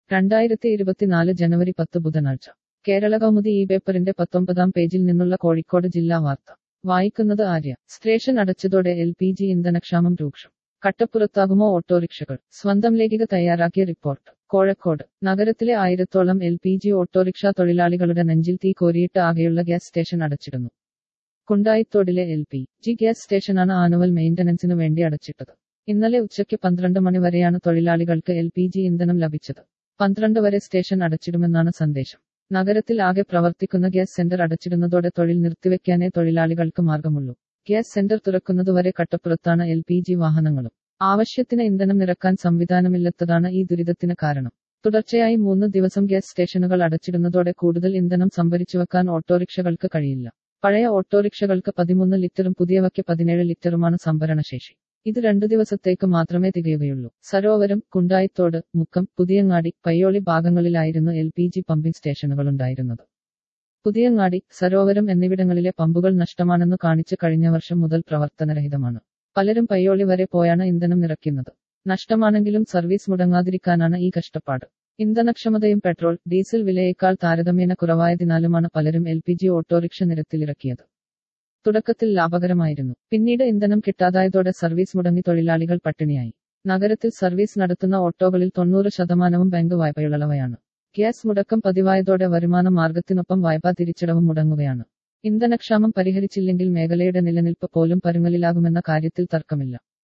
രണ്ടായിരത്തി ഇരുപത്തിനാല് ജനുവരി പത്ത് ബുധനാഴ്ച കേരള കൗമുദി ഈ പേപ്പറിന്റെ പത്തൊമ്പതാം പേജിൽ നിന്നുള്ള കോഴിക്കോട് ജില്ലാ വാർത്ത വായിക്കുന്നത് ആര്യ സ്റ്റേഷൻ അടച്ചതോടെ എൽ പി ജി ഇന്ധനക്ഷാമം രൂക്ഷം കട്ടപ്പുറത്താകുമോ ഓട്ടോറിക്ഷകൾ സ്വന്തം ലേഖിക തയ്യാറാക്കിയ റിപ്പോർട്ട് കോഴിക്കോട് നഗരത്തിലെ ആയിരത്തോളം എൽ പി ജി ഓട്ടോറിക്ഷ തൊഴിലാളികളുടെ നെഞ്ചിൽ തീ കോരിയിട്ട് ആകെയുള്ള ഗ്യാസ് സ്റ്റേഷൻ അടച്ചിടുന്നു കുണ്ടായിത്തോടിലെ എൽ പി ജി ഗ്യാസ് സ്റ്റേഷനാണ് ആനുവൽ മെയിന്റനൻസിനു വേണ്ടി അടച്ചിട്ടത് ഇന്നലെ ഉച്ചയ്ക്ക് പന്ത്രണ്ട് മണി വരെയാണ് തൊഴിലാളികൾക്ക് എൽ പി ജി ഇന്ധനം ലഭിച്ചത് പന്ത്രണ്ട് വരെ സ്റ്റേഷൻ അടച്ചിടുമെന്നാണ് സന്ദേശം നഗരത്തിൽ ആകെ പ്രവർത്തിക്കുന്ന ഗ്യാസ് സെന്റർ അടച്ചിടുന്നതോടെ തൊഴിൽ നിർത്തിവെക്കാനേ തൊഴിലാളികൾക്ക് മാർഗമുള്ളൂ ഗ്യാസ് സെന്റർ തുറക്കുന്നതുവരെ കട്ടപ്പുറത്താണ് എൽ പി ജി വാഹനങ്ങളും ആവശ്യത്തിന് ഇന്ധനം നിറക്കാൻ സംവിധാനമില്ലാത്തതാണ് ഈ ദുരിതത്തിന് കാരണം തുടർച്ചയായി മൂന്ന് ദിവസം ഗ്യാസ് സ്റ്റേഷനുകൾ അടച്ചിടുന്നതോടെ കൂടുതൽ ഇന്ധനം സംഭരിച്ചുവെക്കാൻ ഓട്ടോറിക്ഷകൾക്ക് കഴിയില്ല പഴയ ഓട്ടോറിക്ഷകൾക്ക് പതിമൂന്ന് ലിറ്ററും പുതിയവയ്ക്ക് പതിനേഴ് ലിറ്ററുമാണ് സംഭരണശേഷി ഇത് രണ്ടു ദിവസത്തേക്ക് മാത്രമേ തികയുകയുള്ളൂ സരോവരം കുണ്ടായിത്തോട് മുക്കം പുതിയങ്ങാടി പയ്യോളി ഭാഗങ്ങളിലായിരുന്നു എൽ പി ജി പമ്പിംഗ് സ്റ്റേഷനുകളുണ്ടായിരുന്നത് പുതിയങ്ങാടി സരോവരം എന്നിവിടങ്ങളിലെ പമ്പുകൾ നഷ്ടമാണെന്ന് കാണിച്ച് കഴിഞ്ഞ വർഷം മുതൽ പ്രവർത്തനരഹിതമാണ് പലരും പയ്യോളി വരെ പോയാണ് ഇന്ധനം നിറയ്ക്കുന്നത് നഷ്ടമാണെങ്കിലും സർവീസ് മുടങ്ങാതിരിക്കാനാണ് ഈ കഷ്ടപ്പാട് ഇന്ധനക്ഷമതയും പെട്രോൾ ഡീസൽ വിലയേക്കാൾ താരതമ്യേന കുറവായതിനാലുമാണ് പലരും എൽ പി ജി ഓട്ടോറിക്ഷ നിരത്തിലിറക്കിയത് തുടക്കത്തിൽ ലാഭകരമായിരുന്നു പിന്നീട് ഇന്ധനം കിട്ടാതായതോടെ സർവീസ് മുടങ്ങി തൊഴിലാളികൾ പട്ടിണിയായി നഗരത്തിൽ സർവീസ് നടത്തുന്ന ഓട്ടോകളിൽ തൊണ്ണൂറ് ശതമാനവും ബാങ്ക് വായ്പയുള്ളവയാണ് ഗ്യാസ് മുടക്കം പതിവായതോടെ വരുമാന മാർഗത്തിനൊപ്പം വായ്പാ തിരിച്ചടവും മുടങ്ങുകയാണ് ഇന്ധനക്ഷാമം പരിഹരിച്ചില്ലെങ്കിൽ മേഖലയുടെ നിലനിൽപ്പ് പോലും പരുങ്ങലിലാകുമെന്ന കാര്യത്തിൽ തർക്കമില്ല